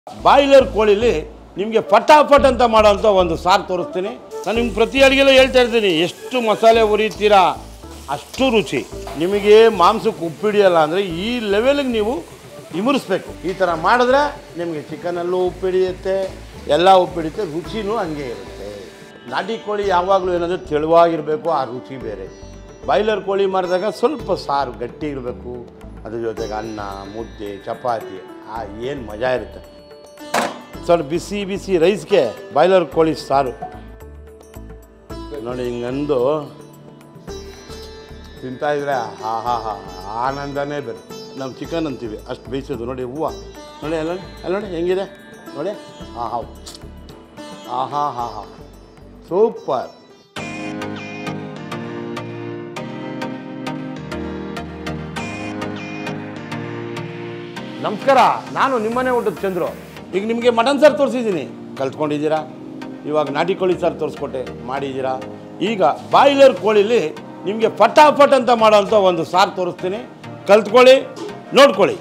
boiler ಕೋಳಿಲಿ ನಿಮಗೆ ಫಟಾಫಟ್ ಅಂತ ಮಾಡೋಂಥ ಒಂದು ಸಾರು ತೋರಿಸ್ತೀನಿ ನಾನು ನಿಮ್ಗೆ ಪ್ರತಿ ಅಡುಗೆಲೂ ಹೇಳ್ತಾ ಇರ್ತೀನಿ ಎಷ್ಟು ಮಸಾಲೆ ಉರಿತೀರಾ ಅಷ್ಟು ರುಚಿ ನಿಮಗೆ ಮಾಂಸಕ್ಕೆ ಉಪ್ಪಿಡಿಯಲ್ಲ ಅಂದರೆ ಈ ಲೆವೆಲಿಗೆ ನೀವು ಇಮುರಿಸ್ಬೇಕು ಈ ಥರ ಮಾಡಿದ್ರೆ ನಿಮಗೆ ಚಿಕನಲ್ಲೂ ಉಪ್ಪಿಡಿಯುತ್ತೆ ಎಲ್ಲ ಉಪ್ಪಿಡಿಯುತ್ತೆ ರುಚಿನೂ ಹಂಗೆ ಇರುತ್ತೆ ನಾಟಿ ಕೋಳಿ ಯಾವಾಗಲೂ ಏನಂದರೆ ತೆಳುವಾಗಿರಬೇಕು ಆ ರುಚಿ ಬೇರೆ ಬಾಯ್ಲರ್ ಕೋಳಿ ಮಾಡಿದಾಗ ಸ್ವಲ್ಪ ಸಾರು ಗಟ್ಟಿ ಇರಬೇಕು ಅದ್ರ ಜೊತೆಗೆ ಅನ್ನ ಮುದ್ದೆ ಚಪಾತಿ ಆ ಏನು ಮಜಾ ಇರುತ್ತೆ ಸ್ವಲ್ಪ ಬಿಸಿ ಬಿಸಿ ರೈಸ್ಗೆ ಬಾಯ್ಲರ್ ಕೋಳಿ ಸಾರು ನೋಡಿ ಹಿಂಗಂದು ತಿಂತಾ ಇದ್ರೆ ಹಾ ಹಾ ಹಾ ಆನಂದನೇ ಬೇರೆ ನಾವು ಚಿಕನ್ ಅಂತೀವಿ ಅಷ್ಟು ಬೇಯಿಸೋದು ನೋಡಿ ಹೂವು ನೋಡಿ ಅಲ್ಲ ಅಲ್ಲ ನೋಡಿ ಹೆಂಗಿದೆ ನೋಡಿ ಹಾ ಹಾ ಆ ಹಾ ಹಾ ಹಾ ಸೂಪರ್ ನಮಸ್ಕಾರ ನಾನು ನಿಮ್ಮನೆ ಊಟದ ಚಂದ್ರು ಈಗ ನಿಮಗೆ ಮಟನ್ ಸಾರು ತೋರಿಸಿದ್ದೀನಿ ಕಲ್ತ್ಕೊಂಡಿದ್ದೀರಾ ಇವಾಗ ನಾಟಿ ಕೋಳಿ ಸಾರು ತೋರಿಸ್ಕೊಟ್ಟೆ ಮಾಡಿದ್ದೀರಾ ಈಗ ಬಾಯ್ಲರ್ ಕೋಳಿಲಿ ನಿಮಗೆ ಫಟಾಫಟ್ ಅಂತ ಮಾಡೋಂಥ ಒಂದು ಸಾರು ತೋರಿಸ್ತೀನಿ ಕಲ್ತ್ಕೊಳ್ಳಿ ನೋಡ್ಕೊಳ್ಳಿ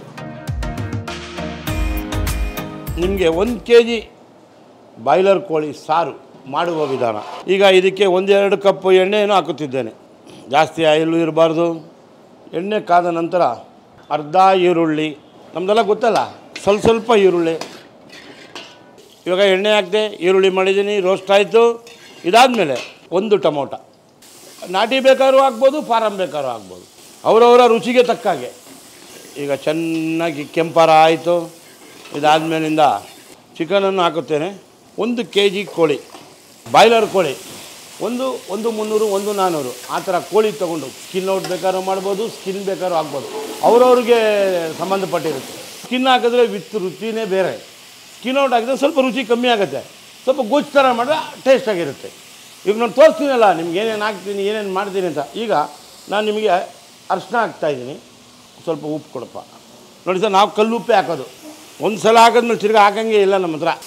ನಿಮಗೆ ಒಂದು ಕೆ ಜಿ ಬಾಯ್ಲರ್ ಕೋಳಿ ಸಾರು ಮಾಡುವ ವಿಧಾನ ಈಗ ಇದಕ್ಕೆ ಒಂದೆರಡು ಕಪ್ ಎಣ್ಣೆಯನ್ನು ಹಾಕುತ್ತಿದ್ದೇನೆ ಜಾಸ್ತಿ ಆಯಿಲು ಇರಬಾರ್ದು ಎಣ್ಣೆ ಕಾದ ನಂತರ ಅರ್ಧ ಈರುಳ್ಳಿ ನಮ್ಮದೆಲ್ಲ ಗೊತ್ತಲ್ಲ ಸ್ವಲ್ಪ ಸ್ವಲ್ಪ ಈರುಳ್ಳಿ ಇವಾಗ ಎಣ್ಣೆ ಹಾಕಿದೆ ಈರುಳ್ಳಿ ಮಾಡಿದ್ದೀನಿ ರೋಸ್ಟ್ ಆಯಿತು ಇದಾದಮೇಲೆ ಒಂದು ಟೊಮೊಟ ನಾಟಿ ಬೇಕಾದ್ರೂ ಆಗ್ಬೋದು ಫಾರಮ್ ಬೇಕಾದ್ರೂ ಆಗ್ಬೋದು ಅವರವರ ರುಚಿಗೆ ತಕ್ಕ ಹಾಗೆ ಈಗ ಚೆನ್ನಾಗಿ ಕೆಂಪಾರ ಆಯಿತು ಇದಾದಮೇಲಿಂದ ಚಿಕನನ್ನು ಹಾಕುತ್ತೇನೆ ಒಂದು ಕೆ ಜಿ ಕೋಳಿ ಬಾಯ್ಲರ್ ಕೋಳಿ ಒಂದು ಒಂದು ಮುನ್ನೂರು ಒಂದು ನಾನ್ನೂರು ಆ ಥರ ಕೋಳಿ ತೊಗೊಂಡು ಸ್ಕಿನ್ ಔಟ್ ಬೇಕಾದ್ರೂ ಮಾಡ್ಬೋದು ಸ್ಕಿನ್ ಬೇಕಾದ್ರೂ ಆಗ್ಬೋದು ಅವ್ರವ್ರಿಗೆ ಸಂಬಂಧಪಟ್ಟಿರುತ್ತೆ ಸ್ಕಿನ್ ಹಾಕಿದ್ರೆ ವಿತ್ ರುಚಿನೇ ಬೇರೆ ಸ್ಕಿನ್ ಔಟ್ ಹಾಕಿದ್ರೆ ಸ್ವಲ್ಪ ರುಚಿ ಕಮ್ಮಿ ಆಗುತ್ತೆ ಸ್ವಲ್ಪ ಗೊಜ್ಜು ಥರ ಮಾಡಿದ್ರೆ ಟೇಸ್ಟಾಗಿರುತ್ತೆ ಈಗ ನಾನು ತೋರಿಸ್ತೀನಲ್ಲ ನಿಮ್ಗೆ ಏನೇನು ಹಾಕ್ತೀನಿ ಏನೇನು ಮಾಡ್ತೀನಿ ಅಂತ ಈಗ ನಾನು ನಿಮಗೆ ಅರಿಶಿನ ಹಾಕ್ತಾಯಿದ್ದೀನಿ ಸ್ವಲ್ಪ ಉಪ್ಪು ಕೊಡಪ್ಪ ನೋಡಿ ಸರ್ ನಾವು ಕಲ್ಲು ಉಪ್ಪೇ ಹಾಕೋದು ಒಂದು ಸಲ ಹಾಕಿದ್ಮೇಲೆ ತಿರ್ಗಿ ಹಾಕಂಗೆ ಇಲ್ಲ ನಮ್ಮ ಹತ್ರ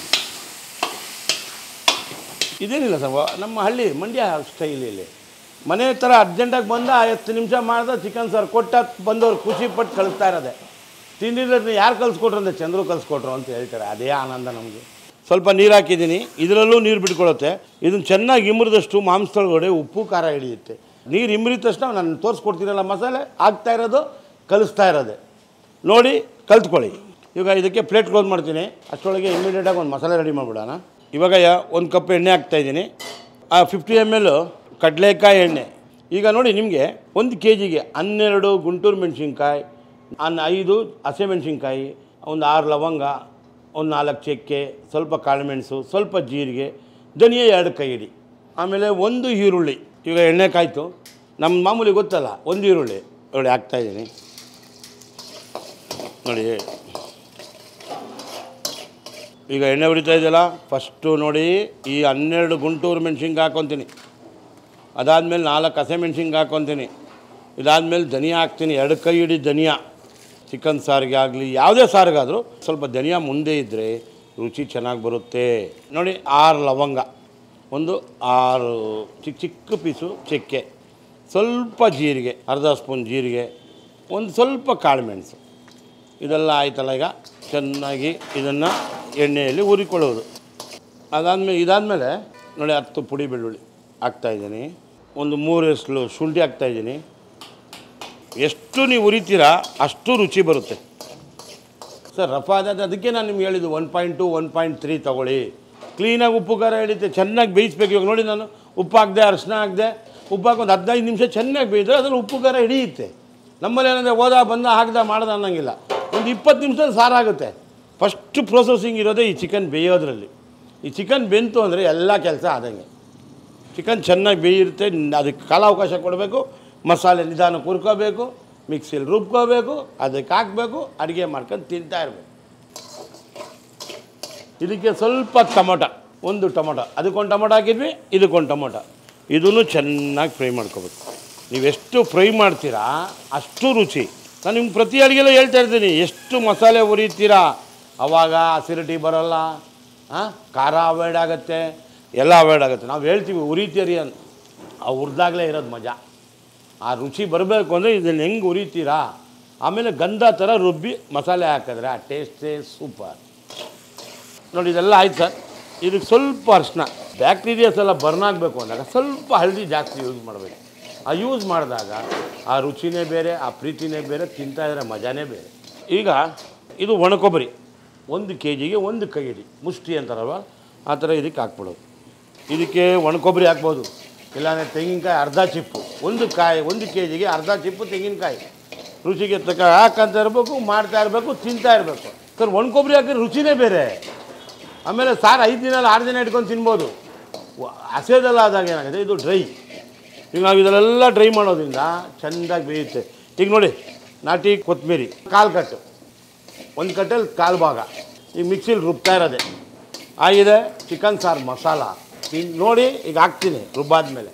ಇದೇನಿಲ್ಲ ಸರ್ ವ- ನಮ್ಮ ಹಳ್ಳಿ ಮಂಡ್ಯ ಸ್ಟೈಲ್ ಇಲ್ಲಿ ಮನೆ ಥರ ಅರ್ಜೆಂಟಾಗಿ ಬಂದ ಹತ್ತು ನಿಮಿಷ ಮಾಡ್ದೆ ಚಿಕನ್ ಸಾರು ಕೊಟ್ಟ ಬಂದವ್ರು ಖುಷಿ ಪಟ್ಟು ಕಳಿಸ್ತಾ ಇರೋದೆ ತಿಂಡಿದ್ರೆ ಯಾರು ಕಲಿಸ್ಕೊಟ್ರು ಅಂದರೆ ಚಂದ್ರು ಕಲಿಸ್ಕೊಟ್ರು ಅಂತ ಹೇಳ್ತಾರೆ ಅದೇ ಆನಂದ ನಮಗೆ ಸ್ವಲ್ಪ ನೀರು ಹಾಕಿದ್ದೀನಿ ಇದರಲ್ಲೂ ನೀರು ಬಿಟ್ಕೊಳ್ಳುತ್ತೆ ಇದನ್ನು ಚೆನ್ನಾಗಿ ಇಮ್ರಿದಷ್ಟು ಮಾಂಸದೊಳಗಡೆ ಉಪ್ಪು ಖಾರ ಹಿಡಿಯುತ್ತೆ ನೀರು ಇಮ್ರಿದ ತಕ್ಷಣ ನಾನು ತೋರಿಸ್ಕೊಡ್ತೀನಲ್ಲ ಮಸಾಲೆ ಹಾಕ್ತಾ ಇರೋದು ಕಲಿಸ್ತಾ ಇರೋದೆ ನೋಡಿ ಕಲ್ತ್ಕೊಳ್ಳಿ ಇವಾಗ ಇದಕ್ಕೆ ಪ್ಲೇಟ್ ಕ್ಲೋಸ್ ಮಾಡ್ತೀನಿ ಅಷ್ಟರೊಳಗೆ ಇಮಿಡಿಯೇಟಾಗಿ ಒಂದು ಮಸಾಲೆ ರೆಡಿ ಮಾಡಿಬಿಡೋಣ ಇವಾಗ ಒಂದು ಕಪ್ ಎಣ್ಣೆ ಹಾಕ್ತಾಯಿದ್ದೀನಿ ಆ ಫಿಫ್ಟಿ ಎಮ್ ಎಲ್ ಕಡಲೆಕಾಯಿ ಎಣ್ಣೆ ಈಗ ನೋಡಿ ನಿಮಗೆ ಒಂದು ಕೆ ಜಿಗೆ ಹನ್ನೆರಡು ಗುಂಟೂರು ಮೆಣಸಿನ್ಕಾಯಿ ಅನ್ ಐದು ಹಸಿಮೆಣ್ಸಿನ್ಕಾಯಿ ಒಂದು ಆರು ಲವಂಗ ಒಂದು ನಾಲ್ಕು ಚಕ್ಕೆ ಸ್ವಲ್ಪ ಕಾಳುಮೆಣಸು ಸ್ವಲ್ಪ ಜೀರಿಗೆ ಧನಿಯಾ ಎರಡು ಕೈ ಹಿಡಿ ಆಮೇಲೆ ಒಂದು ಈರುಳ್ಳಿ ಈಗ ಎಣ್ಣೆ ಕಾಯ್ತು ನಮ್ಮ ಮಾಮೂಲಿ ಗೊತ್ತಲ್ಲ ಒಂದು ಈರುಳ್ಳಿ ನೋಡಿ ಹಾಕ್ತಾಯಿದ್ದೀನಿ ನೋಡಿ ಈಗ ಎಣ್ಣೆ ಉರಿತಾ ಇದೆಯಲ್ಲ ಫಸ್ಟು ನೋಡಿ ಈ ಹನ್ನೆರಡು ಗುಂಟೂರು ಮೆಣ್ಸಿನ್ಕಾಯಿ ಹಾಕ್ಕೊತೀನಿ ಅದಾದಮೇಲೆ ನಾಲ್ಕು ಹಸಿಮೆಣ್ಸಿನ್ಕಾಯಿ ಹಾಕ್ಕೊತೀನಿ ಇದಾದಮೇಲೆ ಧನಿಯಾ ಹಾಕ್ತೀನಿ ಎರಡು ಕೈ ಹಿಡಿ ಧನಿಯಾ ಚಿಕನ್ ಸಾರಿಗೆ ಆಗಲಿ ಯಾವುದೇ ಸಾರಿಗಾದರೂ ಸ್ವಲ್ಪ ಧನಿಯಾ ಮುಂದೆ ಇದ್ದರೆ ರುಚಿ ಚೆನ್ನಾಗಿ ಬರುತ್ತೆ ನೋಡಿ ಆರು ಲವಂಗ ಒಂದು ಆರು ಚಿಕ್ಕ ಚಿಕ್ಕ ಪೀಸು ಚಕ್ಕೆ ಸ್ವಲ್ಪ ಜೀರಿಗೆ ಅರ್ಧ ಸ್ಪೂನ್ ಜೀರಿಗೆ ಒಂದು ಸ್ವಲ್ಪ ಕಾಳುಮೆಣಸು ಇದೆಲ್ಲ ಆಯ್ತಲ್ಲ ಈಗ ಚೆನ್ನಾಗಿ ಇದನ್ನು ಎಣ್ಣೆಯಲ್ಲಿ ಹುರಿಕೊಳ್ಳೋದು ಅದಾದಮೇಲೆ ಇದಾದಮೇಲೆ ನೋಡಿ ಹತ್ತು ಪುಡಿ ಬೆಳ್ಳುಳ್ಳಿ ಹಾಕ್ತಾಯಿದ್ದೀನಿ ಒಂದು ಮೂರು ಎಸ್ಲು ಶುಂಠಿ ಹಾಕ್ತಾಯಿದ್ದೀನಿ ಎಷ್ಟು ನೀವು ಉರಿತೀರಾ ಅಷ್ಟು ರುಚಿ ಬರುತ್ತೆ ಸರ್ ರಫ ಆದ ಅದಕ್ಕೆ ನಾನು ನಿಮ್ಗೆ ಹೇಳಿದ್ದು one point two one point three ತೊಗೊಳ್ಳಿ ಕ್ಲೀನಾಗಿ ಉಪ್ಪು ಖಾರ ಹಿಡಿತೆ ಚೆನ್ನಾಗಿ ಬೇಯಿಸ್ಬೇಕು ಇವಾಗ ನೋಡಿ ನಾನು ಉಪ್ಪು ಹಾಕಿದೆ ಅರಿಶಿನ ಹಾಕಿದೆ ಉಪ್ಪು ಹಾಕಿ ಒಂದು ಹದಿನೈದು ನಿಮಿಷ ಚೆನ್ನಾಗಿ ಬೇಯಿದ್ರೆ ಅದ್ರಲ್ಲಿ ಉಪ್ಪು ಖಾರ ಹಿಡಿಯುತ್ತೆ ನಮ್ಮಲ್ಲಿ ಏನಂದರೆ ಹೋದ ಬಂದ ಹಾಕ್ದ ಮಾಡ್ದ ಅನ್ನೋಂಗಿಲ್ಲ ಒಂದು ಇಪ್ಪತ್ತು ನಿಮಿಷದಲ್ಲಿ ಸಾರಾಗುತ್ತೆ ಫಸ್ಟ್ ಪ್ರೊಸೆಸಿಂಗ್ ಇರೋದೇ ಈ ಚಿಕನ್ ಬೇಯೋದ್ರಲ್ಲಿ ಈ ಚಿಕನ್ ಬೆಂತು ಅಂದರೆ ಎಲ್ಲ ಕೆಲಸ ಆದಂಗೆ ಚಿಕನ್ ಚೆನ್ನಾಗಿ ಬೇಯಿರುತ್ತೆ ಅದಕ್ಕೆ ಕಾಲಾವಕಾಶ ಕೊಡಬೇಕು ಮಸಾಲೆ ನಿಧಾನ ಹುರ್ಕೋಬೇಕು ಮಿಕ್ಸಿಲಿ ರುಬ್ಕೋಬೇಕು ಅದಕ್ಕೆ ಹಾಕಬೇಕು ಅಡುಗೆ ಮಾಡ್ಕೊಂಡು ತಿಂತಾ ಇರಬೇಕು ಇದಕ್ಕೆ ಸ್ವಲ್ಪ ಟೊಮೊಟೊ ಒಂದು ಟೊಮೊಟೊ ಅದಕ್ಕೊಂದು ಟೊಮೊಟೊ ಹಾಕಿದ್ವಿ ಇದಕ್ಕೊಂದು ಟೊಮೊಟೊ ಇದನ್ನು ಚೆನ್ನಾಗಿ ಫ್ರೈ ಮಾಡ್ಕೋಬೇಕು ನೀವೆಷ್ಟು ಫ್ರೈ ಮಾಡ್ತೀರಾ ಅಷ್ಟು ರುಚಿ ನಾನು ನಿಮ್ಗೆ ಪ್ರತಿ ಅಡುಗೆಲೂ ಹೇಳ್ತಾ ಇರ್ತೀನಿ ಎಷ್ಟು ಮಸಾಲೆ ಉರಿತೀರಾ ಅವಾಗ ಅಸಿಡಿಟಿ ಬರೋಲ್ಲ ಹಾಂ ಖಾರ ಅವಾಯ್ಡ್ ಆಗುತ್ತೆ ಎಲ್ಲ ಅವಾಯ್ಡ್ ಆಗುತ್ತೆ ನಾವು ಹೇಳ್ತೀವಿ ಉರಿತೀರಿ ಅಂತ ಆ ಹುರಿದಾಗಲೇ ಇರೋದು ಮಜಾ ಆ ರುಚಿ ಬರಬೇಕು ಅಂದರೆ ಇದನ್ನು ಹೆಂಗೆ ಉರಿತೀರಾ ಆಮೇಲೆ ಗಂಧ ಥರ ರುಬ್ಬಿ ಮಸಾಲೆ ಹಾಕಿದ್ರೆ ಆ ಟೇಸ್ಟೇ ಸೂಪರ್ ನೋಡಿ ಇದೆಲ್ಲ ಆಯ್ತು ಸರ್ ಇದಕ್ಕೆ ಸ್ವಲ್ಪ ಅರಿಶಿನ ಬ್ಯಾಕ್ಟೀರಿಯಾಸ್ ಎಲ್ಲ ಬರ್ನ್ ಆಗಬೇಕು ಅಂದಾಗ ಸ್ವಲ್ಪ ಹಳದಿ ಜಾಸ್ತಿ ಯೂಸ್ ಮಾಡಬೇಕು ಆ ಯೂಸ್ ಮಾಡಿದಾಗ ಆ ರುಚಿನೇ ಬೇರೆ ಆ ಪ್ರೀತಿನೇ ಬೇರೆ ತಿಂತಾ ಇದ್ರೆ ಮಜಾನೇ ಬೇರೆ ಈಗ ಇದು ಒಣ ಕೊಬ್ಬರಿ ಒಂದು ಕೆ ಜಿಗೆ ಒಂದು ಕೈ ಹಿಡಿ ಮುಷ್ಟಿ ಅಂತಾರಲ್ವ ಆ ಥರ ಇದಕ್ಕೆ ಹಾಕ್ಬಿಡೋದು ಇದಕ್ಕೆ ಒಣ ಕೊಬ್ಬರಿ ಹಾಕ್ಬೋದು ಇಲ್ಲಾಂದರೆ ತೆಂಗಿನಕಾಯಿ ಅರ್ಧ ಚಿಪ್ಪು ಒಂದು ಕಾಯಿ ಒಂದು ಕೆ ಜಿಗೆ ಅರ್ಧ ಚಿಪ್ಪು ತೆಂಗಿನಕಾಯಿ ರುಚಿಗೆ ತಕ್ಕ ಹಾಕಂತ ಇರಬೇಕು ಮಾಡ್ತಾ ಇರಬೇಕು ತಿಂತಾ ಇರಬೇಕು ಸರ್ ಒಣ ಕೊಬ್ಬರಿ ಹಾಕಿದ್ರೆ ರುಚಿನೇ ಬೇರೆ ಆಮೇಲೆ ಸಾರು ಐದು ದಿನ ಅಲ್ಲ ಆರು ದಿನ ಇಟ್ಕೊಂಡು ತಿನ್ಬೋದು ವ- ಹಸೆದೆಲ್ಲ ಆದಾಗ ಏನಾಗುತ್ತೆ ಇದು ಡ್ರೈ ಈಗ ನಾವು ಇದನ್ನೆಲ್ಲ ಡ್ರೈ ಮಾಡೋದ್ರಿಂದ ಚೆಂದಾಗಿ ಬೇಯುತ್ತೆ ಈಗ ನೋಡಿ ನಾಟಿ ಕೊತ್ತಂಬರಿ ಕಾಲು ಕಟ್ಟು ಒಂದು ಕಟ್ಟಲ್ಲಿ ಕಾಲು ಭಾಗ ಈಗ ಮಿಕ್ಸಿಲಿ ರುಬ್ತಾ ಇರೋದೆ ಆಗಿದೆ ಚಿಕನ್ ಸಾರು ಮಸಾಲ ಈಗ ನೋಡಿ ಈಗ ಹಾಕ್ತೀನಿ ರುಬ್ಬಾದ್ಮೇಲೆ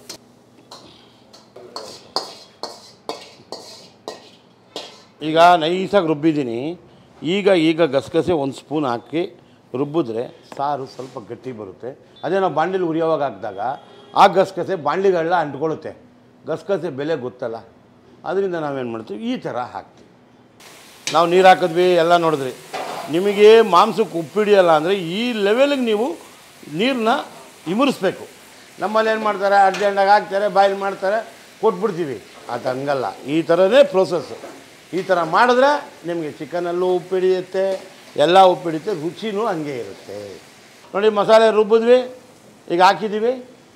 ಈಗ ನೈಸಾಗಿ ರುಬ್ಬಿದ್ದೀನಿ ಈಗ ಈಗ ಗಸಗಸೆ ಒಂದು ಸ್ಪೂನ್ ಹಾಕಿ ರುಬ್ಬಿದ್ರೆ ಸಾರು ಸ್ವಲ್ಪ ಗಟ್ಟಿ ಬರುತ್ತೆ ಅದೇ ನಾವು ಬಾಂಡಿಲಿ ಉರಿಯೋವಾಗ ಹಾಕಿದಾಗ ಆ ಗಸಗಸೆ ಬಾಂಡ್ಲಿಗೆಲ್ಲ ಅಂಟ್ಕೊಳ್ಳುತ್ತೆ ಗಸಗಸೆ ಬೆಲೆ ಗೊತ್ತಲ್ಲ ಅದರಿಂದ ನಾವೇನು ಮಾಡ್ತೀವಿ ಈ ಥರ ಹಾಕ್ತೀವಿ ನಾವು ನೀರು ಹಾಕಿದ್ವಿ ಎಲ್ಲ ನೋಡಿದ್ರಿ ನಿಮಗೆ ಮಾಂಸಕ್ಕೆ ಉಪ್ಪಿಡಿಯಲ್ಲ ಅಂದರೆ ಈ ಲೆವೆಲಿಗೆ ನೀವು ನೀರನ್ನ ಇಮುರಿಸ್ಬೇಕು ನಮ್ಮಲ್ಲಿ ಏನು ಮಾಡ್ತಾರೆ ಅರ್ಜೆಂಟಾಗಿ ಹಾಕ್ತಾರೆ ಬಾಯ್ಲ್ ಮಾಡ್ತಾರೆ ಕೊಟ್ಬಿಡ್ತೀವಿ ಅದು ಹಂಗಲ್ಲ ಈ ಥರನೇ ಪ್ರೋಸೆಸ್ಸು ಈ ಥರ ಮಾಡಿದ್ರೆ ನಿಮಗೆ ಚಿಕನಲ್ಲೂ ಉಪ್ಪಿಡಿಯುತ್ತೆ ಎಲ್ಲ ಉಪ್ಪಿಡಿಯುತ್ತೆ ರುಚಿನೂ ಹಂಗೆ ಇರುತ್ತೆ ನೋಡಿ ಮಸಾಲೆ ರುಬ್ಬಿದ್ವಿ ಈಗ ಹಾಕಿದ್ದೀವಿ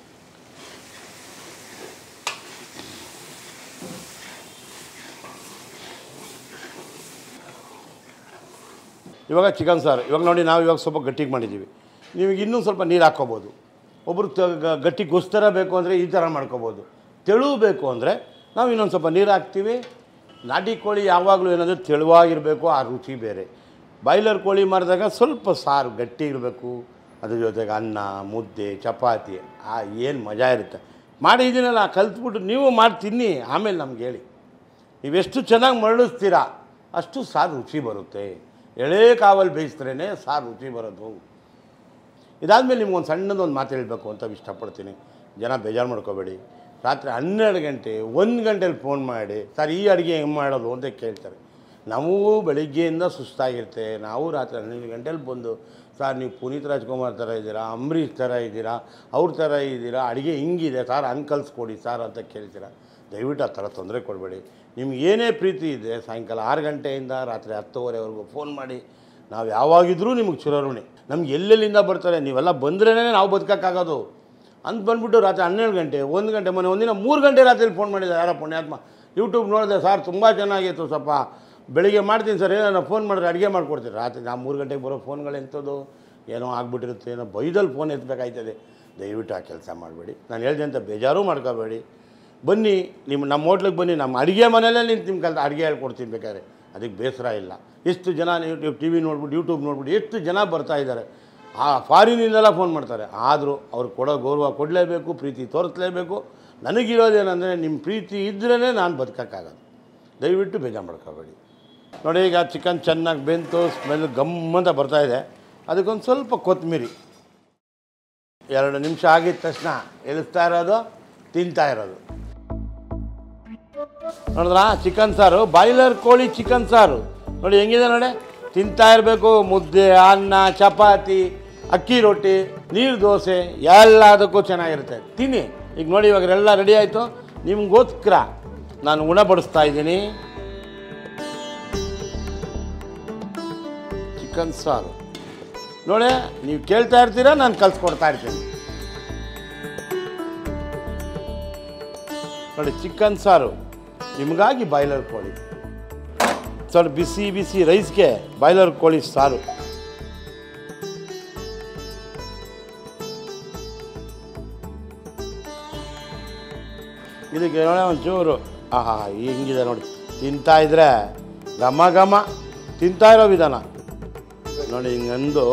ಇವಾಗ ಚಿಕನ್ ಸಾರು ಇವಾಗ ನೋಡಿ ನಾವು ಇವಾಗ ಸ್ವಲ್ಪ ಗಟ್ಟಿಗೆ ಮಾಡಿದ್ದೀವಿ ನಿಮಗೆ ಇನ್ನೂ ಸ್ವಲ್ಪ ನೀರು ಹಾಕ್ಕೋಬೋದು ಒಬ್ಬರು ತ ಗ- ಗಟ್ಟಿಗೋಸ್ಕರ ಬೇಕು ಅಂದರೆ ಈ ಥರ ಮಾಡ್ಕೋಬೋದು ತೆಳು ಬೇಕು ಅಂದರೆ ನಾವು ಇನ್ನೊಂದು ಸ್ವಲ್ಪ ನೀರು ಹಾಕ್ತೀವಿ ನಾಟಿ ಕೋಳಿ ಯಾವಾಗಲೂ ಏನಂದರೆ ತೆಳುವಾಗಿರಬೇಕು ಆ ರುಚಿ ಬೇರೆ ಬಾಯ್ಲರ್ ಕೋಳಿ ಮಾಡಿದಾಗ ಸ್ವಲ್ಪ ಸಾರು ಗಟ್ಟಿ ಇರಬೇಕು ಅದ್ರ ಜೊತೆಗೆ ಅನ್ನ ಮುದ್ದೆ ಚಪಾತಿ ಆ ಏನು ಮಜಾ ಇರುತ್ತೆ ಮಾಡಿ ಇದನ್ನೆಲ್ಲ ಕಲ್ತ್ಬಿಟ್ಟು ನೀವು ಮಾಡಿ ತಿನ್ನಿ ಆಮೇಲೆ ನಮ್ಗೆ ಹೇಳಿ ನೀವೆಷ್ಟು ಚೆನ್ನಾಗಿ ಮರಳಿಸ್ತೀರಾ ಅಷ್ಟು ಸಾರು ರುಚಿ ಬರುತ್ತೆ ಎಳೆ ಕಾವಲ್ಲಿ ಬೇಯಿಸಿದ್ರೇ ಸಾರು ರುಚಿ ಬರೋದು ಇದಾದಮೇಲೆ ನಿಮ್ಗೊಂದು ಸಣ್ಣದೊಂದು ಮಾತು ಹೇಳಬೇಕು ಅಂತ ಇಷ್ಟಪಡ್ತೀನಿ ಜನ ಬೇಜಾರು ಮಾಡ್ಕೋಬೇಡಿ ರಾತ್ರಿ ಹನ್ನೆರಡು ಗಂಟೆ ಒಂದು ಗಂಟೆಲಿ ಫೋನ್ ಮಾಡಿ ಸರ್ ಈ ಅಡುಗೆ ಹೆಂಗೆ ಮಾಡೋದು ಅಂತ ಕೇಳ್ತಾರೆ ನಾವು ಬೆಳಿಗ್ಗೆಯಿಂದ ಸುಸ್ತಾಗಿರುತ್ತೆ ನಾವು ರಾತ್ರಿ ಹನ್ನೆರಡು ಗಂಟೆಲಿ ಬಂದು ಸರ್ ನೀವು ಪುನೀತ್ ರಾಜ್ಕುಮಾರ್ ಥರ ಇದ್ದೀರಾ ಅಂಬರೀಷ್ ಥರ ಇದ್ದೀರಾ ಅವ್ರ ಥರ ಇದ್ದೀರಾ ಅಡುಗೆ ಹಿಂಗಿದೆ ಸರ್ ಹಂಗೆ ಕಲಿಸ್ಕೊಡಿ ಸರ್ ಅಂತ ಕೇಳ್ತೀರಾ ದಯವಿಟ್ಟು ಆ ಥರ ತೊಂದರೆ ಕೊಡಬೇಡಿ ನಿಮ್ಗೆ ಏನೇ ಪ್ರೀತಿ ಇದೆ ಸಾಯಂಕಾಲ ಆರು ಗಂಟೆಯಿಂದ ರಾತ್ರಿ ಹತ್ತುವರೆವರೆಗೂ ಫೋನ್ ಮಾಡಿ ನಾವು ಯಾವಾಗಿದ್ರೂ ನಿಮಗೆ ಚಿರಋಣಿ ನಮ್ಗೆ ಎಲ್ಲೆಲ್ಲಿಂದ ಬರ್ತಾರೆ ನೀವೆಲ್ಲ ಬಂದ್ರೇ ನಾವು ಬದುಕೋಕ್ಕಾಗೋದು ಅಂತ ಬಂದ್ಬಿಟ್ಟು ರಾತ್ರಿ ಹನ್ನೆರಡು ಗಂಟೆ ಒಂದು ಗಂಟೆ ಮನೆ ಒಂದಿನ ಮೂರು ಗಂಟೆ ರಾತ್ರಿಲಿ ಫೋನ್ ಮಾಡಿದೆ ಯಾರೋ ಪುಣ್ಯಾತ್ಮ ಯೂಟ್ಯೂಬ್ ನೋಡಿದೆ ಸರ್ ತುಂಬ ಚೆನ್ನಾಗಿತ್ತು ಸ್ವಲ್ಪ ಬೆಳಿಗ್ಗೆ ಮಾಡ್ತೀನಿ ಸರ್ ಏನೋ ಫೋನ್ ಮಾಡಿದ್ರೆ ಅಡುಗೆ ಮಾಡ್ಕೊಡ್ತೀನಿ ರಾತ್ರಿ ನಾವು ಮೂರು ಗಂಟೆಗೆ ಬರೋ ಫೋನ್ಗಳು ಎಂಥದ್ದು ಏನೋ ಆಗ್ಬಿಟ್ಟಿರುತ್ತೆ ಏನೋ ಬೈದಲ್ಲಿ ಫೋನ್ ಎತ್ತಬೇಕಾಯ್ತದೆ ದಯವಿಟ್ಟು ಆ ಕೆಲಸ ಮಾಡಬೇಡಿ ನಾನು ಹೇಳ್ದೆ ಅಂತ ಬೇಜಾರೂ ಮಾಡ್ಕೋಬೇಡಿ ಬನ್ನಿ ನಿಮ್ಮ ನಮ್ಮ ಹೋಟ್ಲಿಗೆ ಬನ್ನಿ ನಮ್ಮ ಅಡುಗೆ ಮನೆಯಲ್ಲೇ ನಿಂತು ನಿಮ್ಮ ಕಲ್ತು ಅಡುಗೆ ಹೇಳ್ಕೊಡ್ತೀನಿ ಬೇಕಾದ್ರೆ ಅದಕ್ಕೆ ಬೇಸರ ಇಲ್ಲ ಎಷ್ಟು ಜನ ಯೂಟ್ಯೂಬ್ ಟಿ ವಿ ನೋಡ್ಬಿಟ್ಟು ಯೂಟ್ಯೂಬ್ ನೋಡ್ಬಿಟ್ಟು ಎಷ್ಟು ಜನ ಬರ್ತಾ ಇದ್ದಾರೆ ಆ ಫಾರಿನಿಂದೆಲ್ಲ ಫೋನ್ ಮಾಡ್ತಾರೆ ಆದರೂ ಅವ್ರು ಕೊಡೋ ಗೌರವ ಕೊಡಲೇಬೇಕು ಪ್ರೀತಿ ತೋರಿಸ್ಲೇಬೇಕು ನನಗಿರೋದೇನೆಂದರೆ ನಿಮ್ಮ ಪ್ರೀತಿ ಇದ್ರೇ ನಾನು ಬದುಕೋಕ್ಕಾಗೋದು ದಯವಿಟ್ಟು ಬೇಜಾರು ಮಾಡ್ಕೋಬೇಡಿ ನೋಡಿ ಈಗ ಚಿಕನ್ ಚೆನ್ನಾಗಿ ಬೆಂತು ಸ್ಮೆಲ್ ಗಮ್ಮಂತ ಬರ್ತಾಯಿದೆ ಅದಕ್ಕೊಂದು ಸ್ವಲ್ಪ ಕೊತ್ತಂಬರಿ ಎರಡು ನಿಮಿಷ ಆಗಿದ ತಕ್ಷಣ ಎಳಿಸ್ತಾ ಇರೋದು ತಿಂತಾ ಇರೋದು ನೋಡಿದ್ರ ಚಿಕನ್ ಸಾರು ಬಾಯ್ಲರ್ ಕೋಳಿ ಚಿಕನ್ ಸಾರು ನೋಡಿ ಹೆಂಗಿದೆ ನೋಡಿ ತಿಂತಾ ಇರಬೇಕು ಮುದ್ದೆ ಅನ್ನ ಚಪಾತಿ ಅಕ್ಕಿ ರೊಟ್ಟಿ ನೀರು ದೋಸೆ ಎಲ್ಲದಕ್ಕೂ ಚೆನ್ನಾಗಿರುತ್ತೆ ತಿನ್ನಿ ಈಗ ನೋಡಿ ಇವಾಗ ಎಲ್ಲ ರೆಡಿ ಆಯಿತು ನಿಮ್ಗೋಸ್ಕರ ನಾನು ಉಣಬಡಿಸ್ತಾ ಇದ್ದೀನಿ ಚಿಕನ್ ಸಾರು ನೋಡಿ ನೀವು ಕೇಳ್ತಾ ಇರ್ತೀರಾ ನಾನು ಕಲ್ಸ್ಕೊಡ್ತಾ ಇರ್ತೀನಿ ನೋಡಿ ಚಿಕನ್ ಸಾರು ನಿಮಗಾಗಿ ಬಾಯ್ಲರ್ ಕೋಳಿ ಸರ್ ಬಿಸಿ ಬಿಸಿ ರೈಸ್ಗೆ ಬಾಯ್ಲರ್ ಕೋಳಿ ಸಾರು ಇದಕ್ಕೆ ನೋಡಿ ಒಂಚೂರು ಆಹಾ ಹಿಂಗಿದೆ ನೋಡಿ ತಿಂತಾ ಇದ್ರೆ ಘಮ ಘಮ ತಿಂತಾ ಇರೋ ವಿಧಾನ ನೋಡಿ ಹಿಂಗಂದು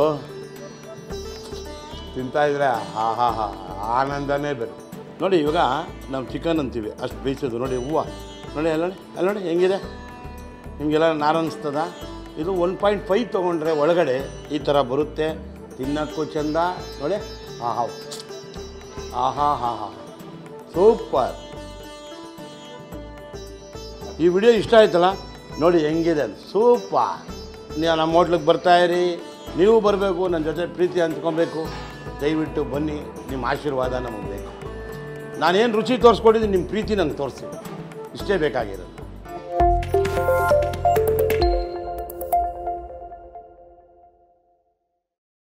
ತಿಂತಾ ಇದ್ರೆ ಹಾ ಹಾ ಹಾ ಆನಂದನೇ ಬೇರೆ ನೋಡಿ ಇವಾಗ ನಾವು ಚಿಕನ್ ಅಂತೀವಿ ಅಷ್ಟು ಬೇಯಿಸೋದು ನೋಡಿ ಹೂವು ನೋಡಿ ಅಲ್ಲ ನೋಡಿ ಅಲ್ಲ ನೋಡಿ ಹೆಂಗಿದೆ ನಿಮಗೆಲ್ಲ ನಾರು ಅನಿಸ್ತದ ಇದು ಒನ್ ಪಾಯಿಂಟ್ ಫೈವ್ ತೊಗೊಂಡ್ರೆ ಒಳಗಡೆ ಈ ಥರ ಬರುತ್ತೆ ತಿನ್ನೋಕ್ಕೂ ಚೆಂದ ನೋಡಿ ಆಹಾ ಆಹಾ ಹಾ ಹಾ ಸೂಪರ್ ಈ ವಿಡಿಯೋ ಇಷ್ಟ ಆಯ್ತಲ್ಲ ನೋಡಿ ಹೆಂಗಿದೆ ಅಂತ ಸೂಪರ್ ನೀವು ನಮ್ಮ ಹೋಟ್ಲಿಗೆ ಬರ್ತಾಯಿರಿ ನೀವು ಬರಬೇಕು ನನ್ನ ಜೊತೆ ಪ್ರೀತಿ ಹಂಚ್ಕೊಬೇಕು ದಯವಿಟ್ಟು ಬನ್ನಿ ನಿಮ್ಮ ಆಶೀರ್ವಾದ ನಮಗೆ ಬೇಕು ನಾನೇನು ರುಚಿ ತೋರಿಸ್ಕೊಟ್ಟಿದ್ದೀನಿ ನಿಮ್ಮ ಪ್ರೀತಿ ನಂಗೆ ತೋರಿಸಿ ಇಷ್ಟೇ ಬೇಕಾಗಿರೋದು